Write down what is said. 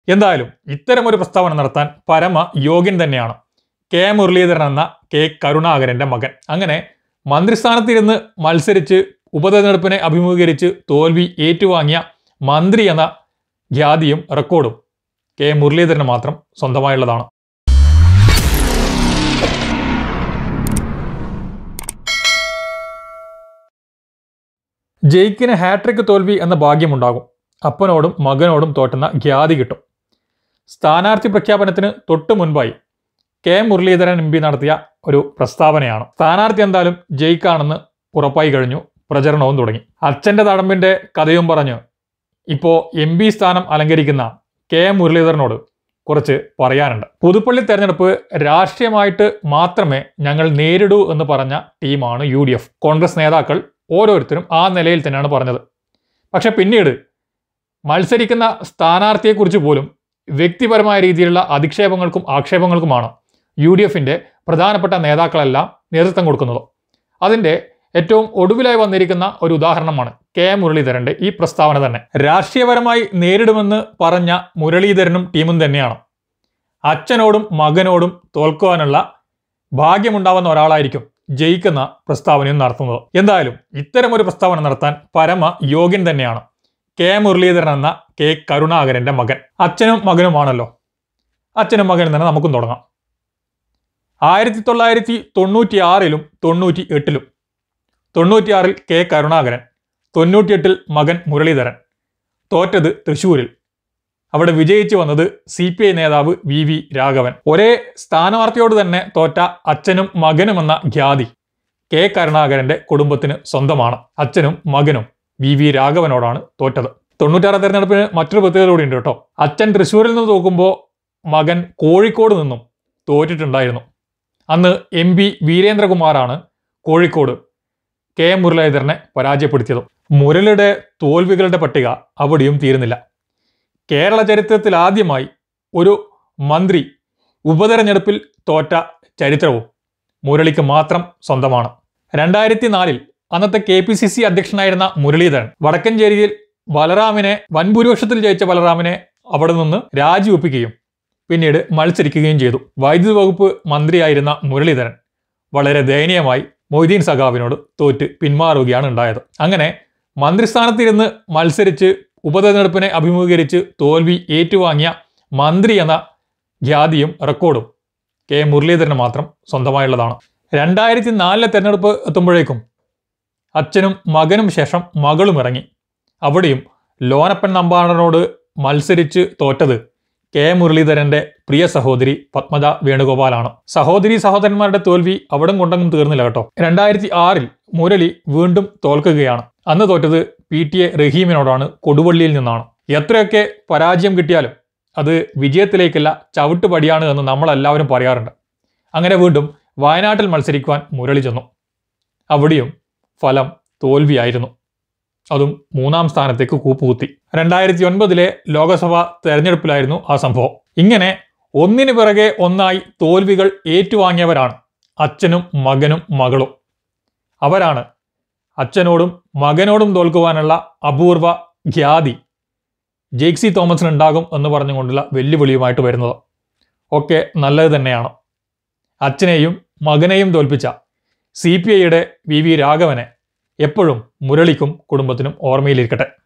എന്തായാലും ഇത്തരമൊരു പ്രസ്താവന നടത്താൻ പരമ യോഗ്യൻ തന്നെയാണ് കെ മുരളീധരൻ എന്ന കെ കരുണാകരന്റെ മകൻ അങ്ങനെ മന്ത്രിസ്ഥാനത്തിരുന്ന് മത്സരിച്ച് ഉപതെരഞ്ഞെടുപ്പിനെ അഭിമുഖീകരിച്ച് തോൽവി ഏറ്റുവാങ്ങിയ മന്ത്രി എന്ന ഖ്യാതിയും റെക്കോർഡും കെ മുരളീധരന് മാത്രം സ്വന്തമായുള്ളതാണ് ജയിക്കിന് ഹാട്രിക് തോൽവി എന്ന ഭാഗ്യമുണ്ടാകും അപ്പനോടും മകനോടും തോറ്റുന്ന ഖ്യാതി കിട്ടും സ്ഥാനാർത്ഥി പ്രഖ്യാപനത്തിന് തൊട്ടു മുൻപായി കെ മുരളീധരൻ എം പി നടത്തിയ ഒരു പ്രസ്താവനയാണ് സ്ഥാനാർത്ഥി എന്തായാലും ജയിക്കാണെന്ന് ഉറപ്പായി കഴിഞ്ഞു പ്രചരണവും തുടങ്ങി അച്ഛന്റെ തടമ്പിന്റെ കഥയും പറഞ്ഞ് ഇപ്പോൾ എം പി സ്ഥാനം അലങ്കരിക്കുന്ന കെ മുരളീധരനോട് കുറച്ച് പറയാനുണ്ട് പുതുപ്പള്ളി തെരഞ്ഞെടുപ്പ് രാഷ്ട്രീയമായിട്ട് മാത്രമേ ഞങ്ങൾ നേരിടൂ എന്ന് പറഞ്ഞ ടീമാണ് യു ഡി എഫ് കോൺഗ്രസ് നേതാക്കൾ ഓരോരുത്തരും ആ നിലയിൽ തന്നെയാണ് പറഞ്ഞത് പക്ഷെ പിന്നീട് മത്സരിക്കുന്ന സ്ഥാനാർത്ഥിയെക്കുറിച്ച് പോലും വ്യക്തിപരമായ രീതിയിലുള്ള അധിക്ഷേപങ്ങൾക്കും ആക്ഷേപങ്ങൾക്കുമാണ് യു ഡി എഫിന്റെ പ്രധാനപ്പെട്ട നേതാക്കളെല്ലാം നേതൃത്വം കൊടുക്കുന്നത് അതിന്റെ ഏറ്റവും ഒടുവിലായി വന്നിരിക്കുന്ന ഒരു ഉദാഹരണമാണ് കെ മുരളീധരന്റെ ഈ പ്രസ്താവന തന്നെ രാഷ്ട്രീയപരമായി നേരിടുമെന്ന് പറഞ്ഞ മുരളീധരനും ടീമും തന്നെയാണ് അച്ഛനോടും മകനോടും തോൽക്കുവാനുള്ള ഭാഗ്യമുണ്ടാവുന്ന ഒരാളായിരിക്കും ജയിക്കുന്ന പ്രസ്താവനയും നടത്തുന്നത് എന്തായാലും ഇത്തരമൊരു പ്രസ്താവന നടത്താൻ പരമ യോഗ്യൻ തന്നെയാണ് കെ മുരളീധരൻ എന്ന കെ കരുണാകരന്റെ മകൻ അച്ഛനും മകനുമാണല്ലോ അച്ഛനും മകനും തന്നെ നമുക്കും തുടങ്ങാം ആയിരത്തി തൊള്ളായിരത്തി തൊണ്ണൂറ്റി ആറിലും തൊണ്ണൂറ്റി എട്ടിലും തൊണ്ണൂറ്റിയാറിൽ കെ കരുണാകരൻ തൊണ്ണൂറ്റിയെട്ടിൽ മകൻ മുരളീധരൻ തോറ്റത് തൃശൂരിൽ അവിടെ വിജയിച്ചു വന്നത് സി പി ഐ നേതാവ് വി വി രാഘവൻ ഒരേ സ്ഥാനാർത്ഥിയോട് തന്നെ തോറ്റ അച്ഛനും മകനുമെന്ന ഖ്യാതി കെ കരുണാകരന്റെ കുടുംബത്തിന് സ്വന്തമാണ് അച്ഛനും മകനും വി വി രാഘവനോടാണ് തോറ്റത് തൊണ്ണൂറ്റാറ് തെരഞ്ഞെടുപ്പിന് മറ്റൊരു പ്രത്യേകത കൂടി ഉണ്ട് കേട്ടോ അച്ഛൻ തൃശ്ശൂരിൽ നിന്ന് തോക്കുമ്പോൾ മകൻ കോഴിക്കോട് നിന്നും തോറ്റിട്ടുണ്ടായിരുന്നു അന്ന് എം പി വീരേന്ദ്രകുമാറാണ് കോഴിക്കോട് കെ എം മുരളീധരനെ പരാജയപ്പെടുത്തിയത് മുരളിയുടെ തോൽവികളുടെ പട്ടിക അവിടെയും തീരുന്നില്ല കേരള ചരിത്രത്തിൽ ആദ്യമായി ഒരു മന്ത്രി ഉപതെരഞ്ഞെടുപ്പിൽ തോറ്റ ചരിത്രവും മുരളിക്ക് മാത്രം സ്വന്തമാണ് രണ്ടായിരത്തി നാലിൽ അന്നത്തെ കെ പി സി സി അധ്യക്ഷനായിരുന്ന മുരളീധരൻ വടക്കഞ്ചേരിയിൽ ബലറാമിനെ വൻഭൂരിപക്ഷത്തിൽ ജയിച്ച ബലറാമിനെ അവിടെ നിന്ന് രാജിവെപ്പിക്കുകയും പിന്നീട് മത്സരിക്കുകയും ചെയ്തു വൈദ്യുതി വകുപ്പ് മന്ത്രിയായിരുന്ന മുരളീധരൻ വളരെ ദയനീയമായി മൊയ്തീൻ സഖാവിനോട് തോറ്റ് പിന്മാറുകയാണ് ഉണ്ടായത് അങ്ങനെ മന്ത്രിസ്ഥാനത്തിരുന്ന് മത്സരിച്ച് ഉപതെരഞ്ഞെടുപ്പിനെ അഭിമുഖീകരിച്ച് തോൽവി ഏറ്റുവാങ്ങിയ മന്ത്രി എന്ന ഖ്യാതിയും റെക്കോർഡും കെ മുരളീധരന് മാത്രം സ്വന്തമായുള്ളതാണ് രണ്ടായിരത്തി നാലിലെ തെരഞ്ഞെടുപ്പ് എത്തുമ്പോഴേക്കും അച്ഛനും മകനും ശേഷം മകളും ഇറങ്ങി അവിടെയും ലോനപ്പൻ നമ്പാടനോട് മത്സരിച്ച് തോറ്റത് കെ മുരളീധരന്റെ പ്രിയ സഹോദരി പത്മജ വേണുഗോപാലാണ് സഹോദരി സഹോദരന്മാരുടെ തോൽവി അവിടം കൊണ്ടങ്ങും തീർന്നില്ല കേട്ടോ രണ്ടായിരത്തി ആറിൽ മുരളി വീണ്ടും തോൽക്കുകയാണ് അന്ന് തോറ്റത് പി ടി എ റഹീമിനോടാണ് കൊടുവള്ളിയിൽ നിന്നാണ് എത്രയൊക്കെ പരാജയം കിട്ടിയാലും അത് വിജയത്തിലേക്കല്ല ചവിട്ടുപടിയാണ് എന്ന് നമ്മളെല്ലാവരും പറയാറുണ്ട് അങ്ങനെ വീണ്ടും വയനാട്ടിൽ മത്സരിക്കുവാൻ മുരളി ചെന്നു അവിടെയും ഫലം തോൽവിയായിരുന്നു അതും മൂന്നാം സ്ഥാനത്തേക്ക് കൂപ്പുകുത്തി രണ്ടായിരത്തി ഒൻപതിലെ ലോക്സഭാ തെരഞ്ഞെടുപ്പിലായിരുന്നു ആ സംഭവം ഇങ്ങനെ ഒന്നിനു പിറകെ ഒന്നായി തോൽവികൾ ഏറ്റുവാങ്ങിയവരാണ് അച്ഛനും മകനും മകളും അവരാണ് അച്ഛനോടും മകനോടും തോൽക്കുവാനുള്ള അപൂർവ ഖ്യാതി ജെയ്ക്സി തോമസിന് ഉണ്ടാകും എന്ന് പറഞ്ഞുകൊണ്ടുള്ള വെല്ലുവിളിയുമായിട്ട് വരുന്നത് ഒക്കെ നല്ലത് തന്നെയാണ് അച്ഛനെയും മകനെയും തോൽപ്പിച്ച സി പി ഐയുടെ വി വി രാഘവനെ എപ്പോഴും മുരളിക്കും കുടുംബത്തിനും ഓർമ്മയിലിരിക്കട്ടെ